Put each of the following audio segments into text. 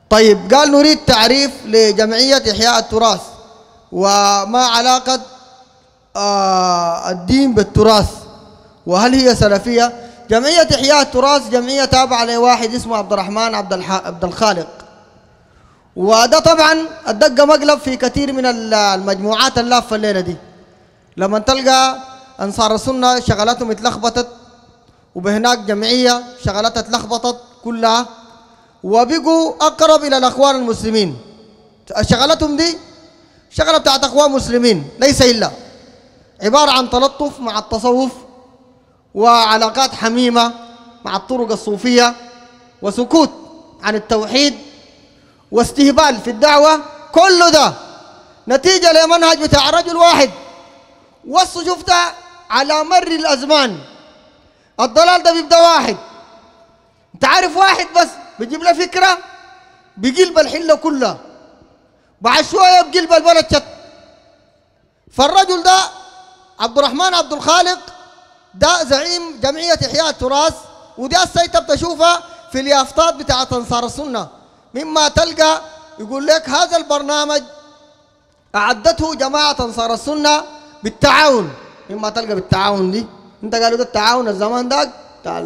طيب قال نريد تعريف لجمعية إحياء التراث وما علاقة آه الدين بالتراث وهل هي سلفية جمعية إحياء التراث جمعية تابعة لواحد اسمه عبد الرحمن عبد, الح... عبد الخالق وده طبعا الدقة مقلب في كثير من المجموعات اللافة الليلة دي لما تلقى أنصار السنة شغلاتهم اتلخبطت وبهناك جمعية شغلاتها اتلخبطت كلها وبقوا أقرب إلى الأخوان المسلمين شغلتهم دي شغلة بتاعت أخوان مسلمين ليس إلا عبارة عن تلطف مع التصوف وعلاقات حميمة مع الطرق الصوفية وسكوت عن التوحيد واستهبال في الدعوة كل ده نتيجة لمنهج بتاع رجل واحد وصوا شفتها على مر الأزمان الضلال ده بيبدأ واحد انت عارف واحد بس بيجيب له فكرة بقلب الحلة كلها بعد شوية بقلب البلد شت فالرجل ده عبد الرحمن عبد الخالق ده زعيم جمعية إحياء التراث ودي السيطة بتشوفها في اليافطات بتاعت أنصار السنة مما تلقى يقول لك هذا البرنامج أعدته جماعة أنصار السنة بالتعاون مما تلقى بالتعاون دي انت قالوا ده التعاون الزمان ده بتاع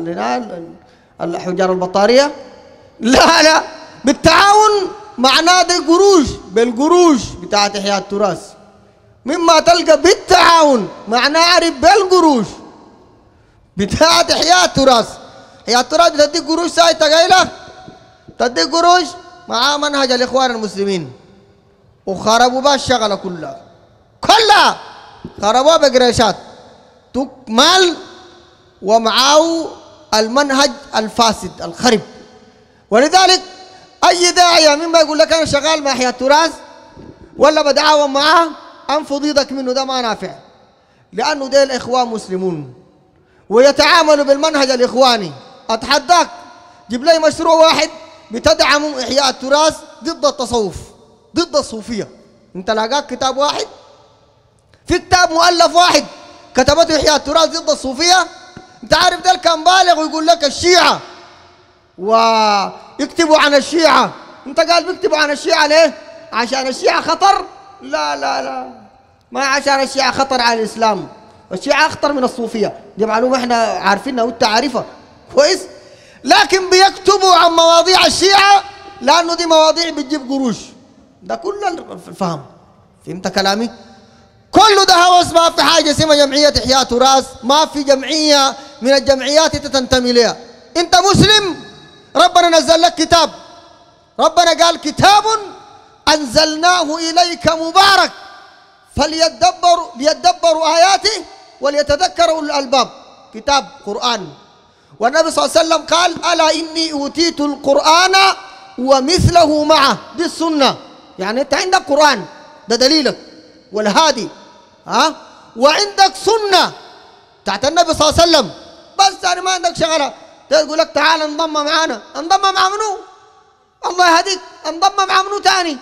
الحجار البطارية لا لا بالتعاون معناه ده قروش بالقروش بتاعت إحياء التراث مما تلقى بالتعاون معناه عارف بالقروش بتاعت إحياء التراث إحياء التراث بتديك قروش سايتة قايلة تديك قروش مع منهج الإخوان المسلمين وخربوا بها الشغلة كلها كلها خربوها بقريشات توك مال ومعاه المنهج الفاسد الخرب ولذلك اي داعيه مما يقول لك انا شغال مع احياء التراث ولا بتعاون معاه انفض ايدك منه ده ما نافع لانه ده الاخوان مسلمون ويتعاملوا بالمنهج الاخواني اتحداك جيب لي مشروع واحد بتدعم احياء التراث ضد التصوف ضد الصوفيه انت لاقاك كتاب واحد في كتاب مؤلف واحد كتبته احياء التراث ضد الصوفيه انت عارف ده كان بالغ ويقول لك الشيعه ويكتبوا عن الشيعه انت قال بيكتبوا عن الشيعه ليه عشان الشيعه خطر لا لا لا ما عشان الشيعه خطر على الاسلام الشيعه اخطر من الصوفيه دي معلومه احنا عارفينها وانت عارفها كويس لكن بيكتبوا عن مواضيع الشيعه لانه دي مواضيع بتجيب قروش ده كل الفهم فهمت كلامي كل ده هوس ما في حاجة اسمها جمعية إحياء تراث ما في جمعية من الجمعيات انت تنتمي لها انت مسلم ربنا نزل لك كتاب ربنا قال كتاب أنزلناه إليك مبارك فليدبروا ليدبروا آياته وليتذكروا الألباب كتاب قرآن والنبي صلى الله عليه وسلم قال ألا إني أوتيت القرآن ومثله معه دي السنة يعني أنت عندك قرآن ده دليلك والهادي ها وعندك سنة تحت النبي صلى الله عليه وسلم بس يعني ما عندك شغلة تقول لك تعال انضم معانا انضم مع منو الله يهديك انضم مع منو تاني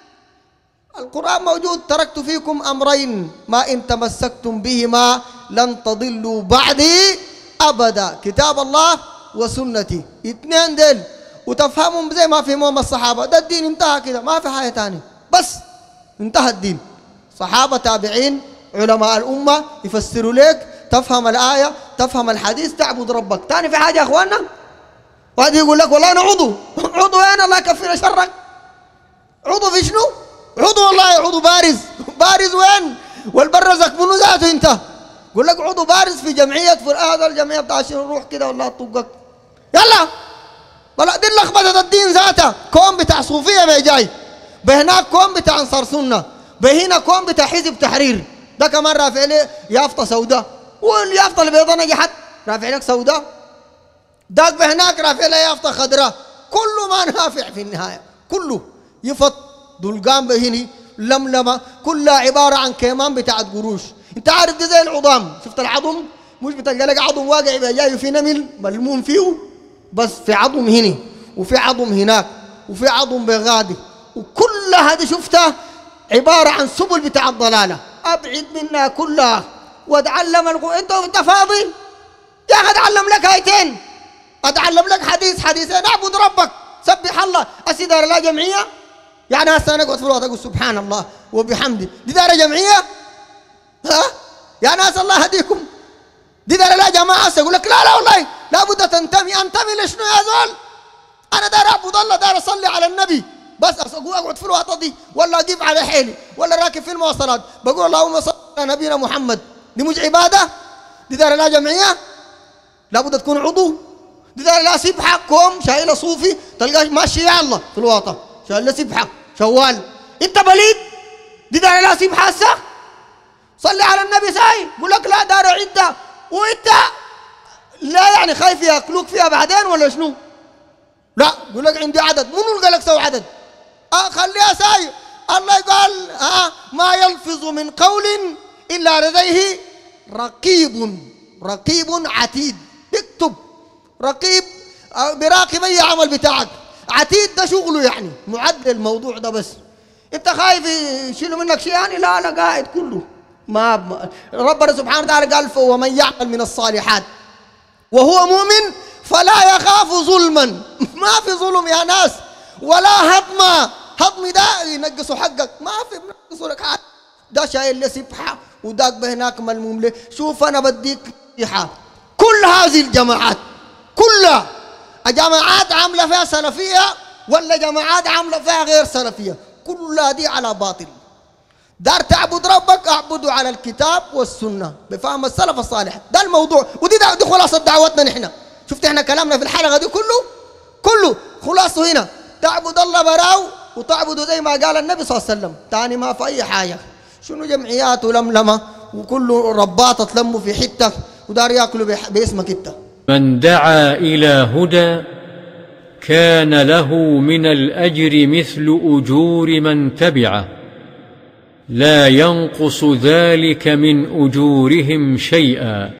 القرآن موجود تركت فيكم أمرين ما إن تمسكتم بهما لن تضلوا بعدي أبدا كتاب الله وسنتي اثنين ديل وتفهمهم زي ما فهمهم الصحابة ده الدين انتهى كده ما في حاجة تاني بس انتهى الدين صحابة تابعين علماء الأمة يفسروا لك تفهم الآية تفهم الحديث تعبد ربك تاني في حاجة يا أخواننا واحد يقول لك والله أنا عضو عضو وين الله يكفينا شرك عضو في شنو عضو والله عضو بارز بارز وين والبرزك منو ذاته انت يقول لك عضو بارز في جمعية في هذا الجمعية بتاع شنو روح كده والله طقك يلا بلا دي لخبطة الدين ذاته كون بتاع صوفية ما جاي بهناك كون بتاع انصار سنه بهنا كون بتاع حزب تحرير ده كمان رافع لي يافطه سوداء واليافطه البيضاء نجحت رافع لك سوداء داك بهناك رافع لي يافطه خضراء كله ما نافع في النهايه كله يفط دلقان بهني لملمه كلها عباره عن كيمان بتاعت قروش انت عارف دي زي العظام شفت العظم مش بتلقى لك عظم واقع جاي في نمل ملموم فيه بس في عظم هنا وفي عظم هناك وفي عظم بغادي وكل هذه شفتها عبارة عن سبل بتاع الضلالة أبعد منها كلها واتعلم القو... انت انت فاضي يا اخي اتعلم لك ايتين اتعلم لك حديث حديثين اعبد ربك سبح الله هسي دار لا جمعيه يعني هسه نقعد في الوقت اقول سبحان الله وبحمده دي دار جمعيه ها يا ناس الله يهديكم دي دار لا جماعه هسه يقول لك لا لا والله لابد تنتمي انتمي لشنو يا زول انا دار اعبد الله دار اصلي على النبي بس اقعد في الوقت دي ولا اقف على حيلي ولا راكب في المواصلات بقول اللهم صل على نبينا محمد دي مش عباده دي دار لا جمعيه لابد تكون عضو دي دار لا سبحه كوم شايله صوفي تلقاه ماشي يا الله في الواطه شايله سبحه شوال انت بليد دي دار لا سبحه هسه صلي على النبي ساي يقول لك لا دار عده وانت لا يعني خايف ياكلوك فيها بعدين ولا شنو؟ لا يقول لك عندي عدد منو اللي قال لك سوي عدد؟ آه خليها ساي الله قال آه ما يلفظ من قول الا لديه رقيب رقيب عتيد اكتب رقيب آه بيراقب اي عمل بتاعك عتيد ده شغله يعني معدل الموضوع ده بس انت خايف يشيلوا منك شيء يعني لا لا قاعد كله ما ربنا سبحانه وتعالى قال ومن يعمل من الصالحات وهو مؤمن فلا يخاف ظلما ما في ظلم يا ناس ولا هضم هضم ده ينقصوا حقك ما في بنقصوا لك حاجه ده شايل له سبحه وداك بهناك ملموم له شوف انا بديك نصيحه كل هذه الجماعات كلها جماعات عامله فيها سلفيه ولا جماعات عامله فيها غير سلفيه كلها دي على باطل دار تعبد ربك اعبده على الكتاب والسنه بفهم السلف الصالح ده الموضوع ودي دي خلاصه دعوتنا نحن شفت احنا كلامنا في الحلقه دي كله كله خلاصه هنا تعبد الله براو وتعبده زي ما قال النبي صلى الله عليه وسلم تاني ما في اي حاجه شنو جمعيات ولملمه وكله رباط تلموا في حته ودار ياكلوا باسمك انت من دعا الى هدى كان له من الاجر مثل اجور من تبعه لا ينقص ذلك من اجورهم شيئا